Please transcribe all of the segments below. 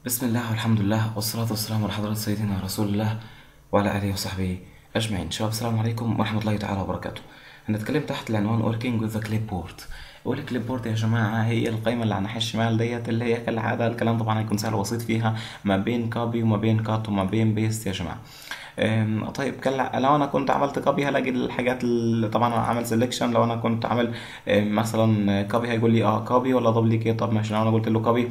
بسم الله والحمد لله والصلاة والسلام على حضرة سيدنا رسول الله وعلى آله وصحبه أجمعين شباب السلام عليكم ورحمة الله تعالى وبركاته هنتكلم تحت العنوان working with the clipboard والكليب بورد يا جماعة هي القائمة اللي على الناحية الشمال ديت اللي هي كالعادة الكلام طبعا هيكون سهل وبسيط فيها ما بين كوبي وما بين كات وما بين بيست يا جماعة أم، طيب كلا لو انا كنت عملت كوبي هلاقي الحاجات اللي طبعا انا عامل سيلكشن لو انا كنت عامل أم، مثلا كوبي هيقول لي اه كوبي ولا دوبليكيت طب ماشي لو انا قلت له كوبي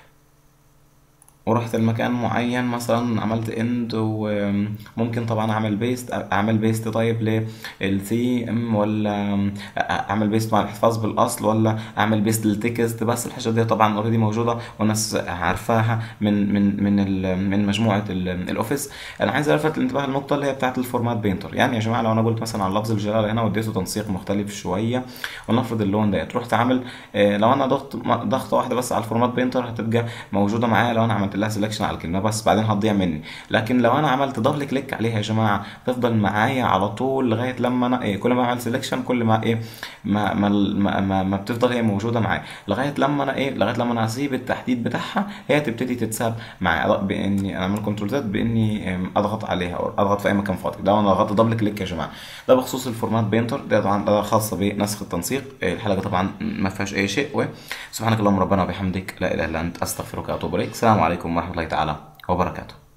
ورحت المكان معين مثلا عملت اند وممكن طبعا اعمل بيست اعمل بيست طيب للثي ام ولا اعمل بيست مع الاحتفاظ بالاصل ولا اعمل بيست للتكست بس الحاجات دي طبعا اوريدي موجوده والناس عارفاها من من من ال- من مجموعه ال- الاوفيس انا عايز الفت الانتباه للنقطه اللي هي بتاعه الفورمات بينتر يعني يا جماعه لو انا قلت مثلا على لفظ الجلاله هنا واديته تنسيق مختلف شويه ولنفرض اللون ديت رحت عامل آه، لو انا ضغط ضغطه واحده بس على الفورمات بينتر هتبقى موجوده معايا لو انا عملت لها سelection على الكلمه بس بعدين هتضيع مني لكن لو انا عملت دبل كليك عليها يا جماعه تفضل معايا على طول لغايه لما انا إيه كل ما اعمل سelection كل ما ايه ما ما ما, ما, ما بتفضل هي موجوده معايا لغايه لما انا ايه لغايه لما انا اسيب التحديد بتاعها هي تبتدي تتساب معايا باني انا اعمل كنترول زد باني أم، اضغط عليها او اضغط في اي مكان فاضي ده انا ضغطت دبل كليك يا جماعه ده بخصوص الفورمات بينتر ده طبعا ده خاصه بنسخ التنسيق إيه، الحلقه طبعا ما فيهاش اي شيء وسبحانك اللهم ربنا وبحمدك لا اله الا انت استغفرك واتوب اليك السلام عليكم ورحمه الله تعالى وبركاته